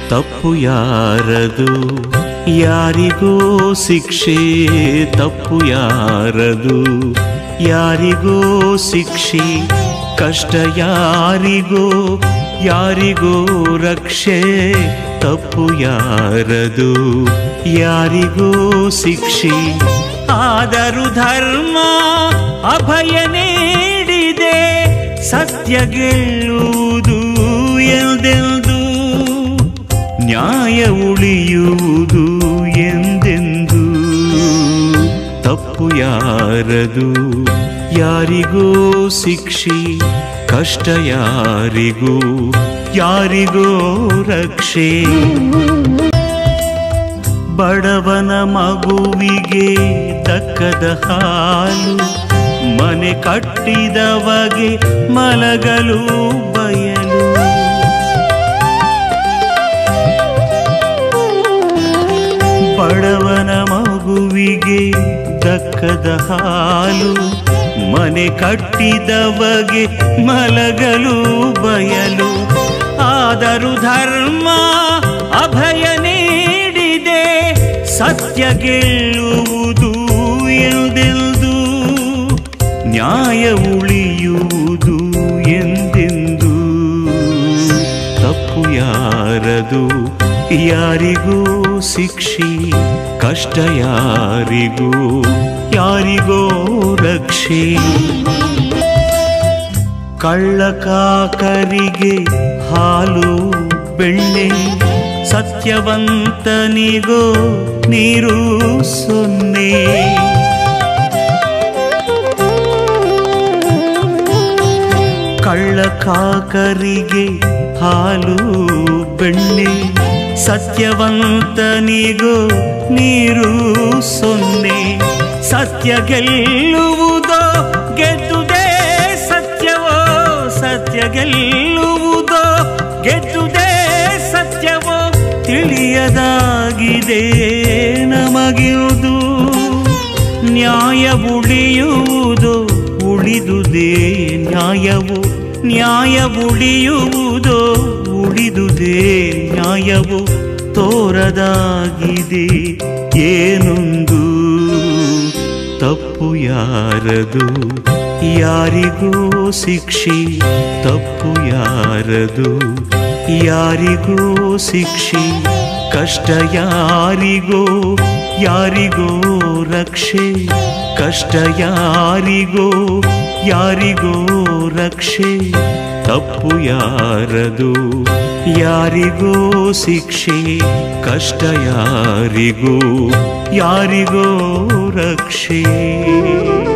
ತಪ್ಪು ಯಾರದು ಯಾರಿಗೋ ಶಿಕ್ಷೆ ತಪ್ಪು ಯಾರದು ಯಾರಿಗೋ ಶಿಕ್ಷೆ ಕಷ್ಟ ಯಾರಿಗೋ ಯಾರಿಗೋ ರಕ್ಷೆ ತಪ್ಪು ಯಾರದು ಯಾರಿಗೋ ಶಿಕ್ಷೆ ಆದರೂ ಧರ್ಮ ಅಭಯ ನೀಡಿದೆ ಸತ್ಯ ಗೆಲ್ಲುವುದು ಎಂದೆಂದು ನ್ಯಾಯ ಉಳಿಯುವುದು ಎಂದೆಂದು ತಪ್ಪು ಯಾರದು ಯಾರಿಗೋ ಶಿಕ್ಷೆ ಕಷ್ಟ ಯಾರಿಗೂ ಯಾರಿಗೋ ರಕ್ಷೆ ಬಡವನ ಮಗುವಿಗೆ ದಕ್ಕದ ಹಾಲು ಮನೆ ಕಟ್ಟಿದವಗೆ ಮಲಗಲು ಬಯಲು ಬಡವನ ಮಗುವಿಗೆ ದಕ್ಕದ ಹಾಲು ಮನೆ ಕಟ್ಟಿದವಗೆ ಮಲಗಲು ಬಯಲು ಆದರೂ ಧರ್ಮ ಅಭಯ ನೀಡಿದೆ ಸತ್ಯ ಗೆಲ್ಲುವುದು ಎಂದೆಂದು ನ್ಯಾಯ ಉಳಿಯುವುದು ಎಂದೆಂದು ತಪ್ಪು ಯಾರದು ಯಾರಿಗೂ ಶಿಕ್ಷೆ ಕಷ್ಟ ಯಾರಿಗೂ ಯಾರಿಗೋ ರಕ್ಷೆ ಕಳ್ಳಕಾಕರಿಗೆ ಹಾಲು ಬೆಣ್ಣೆ ಸತ್ಯವಂತನಿಗೋ ನೀರು ಸೊನ್ನೆ ಕಳ್ಳಕಾಕರಿಗೆ ಹಾಲು ಬೆಣ್ಣೆ ಸತ್ಯವಂತನಿಗೋ ನೀರು ಸೊನ್ನೆ ಸತ್ಯ ಗೆಲ್ಲುವುದೋ ಗೆದ್ದುದೇ ಸತ್ಯವೋ ಸತ್ಯ ಗೆಲ್ಲುವುದೋ ಗೆದ್ದುದೇ ಸತ್ಯವೋ ತಿಳಿಯದಾಗಿದೆ ನಮಗಿರುವುದು ನ್ಯಾಯ ಉಳಿಯುವುದು ಉಳಿದುದೇ ನ್ಯಾಯವು ನ್ಯಾಯ ಉಳಿಯುವುದೋ ಉಳಿದುದೇ ನ್ಯಾಯವು ತೋರದಾಗಿದೆ ಏನೊಂದು ತಪ್ಪು ಯಾರದು ಯಾರಿಗೋ ಶಿಕ್ಷೆ ತಪ್ಪು ಯಾರದು ಯಾರಿಗೋ ಶಿಕ್ಷೆ ಕಷ್ಟ ಯಾರಿಗೋ ಯಾರಿಗೋ ರಕ್ಷೆ ಕಷ್ಟ ಯಾರಿಗೋ ಯಾರಿಗೋ ರಕ್ಷೆ ತಪ್ಪು ಯಾರದು ಯಾರಿಗೋ ಶಿಕ್ಷೆ ಕಷ್ಟ ಯಾರಿಗೋ ಯಾರಿಗೋ ರಕ್ಷೆ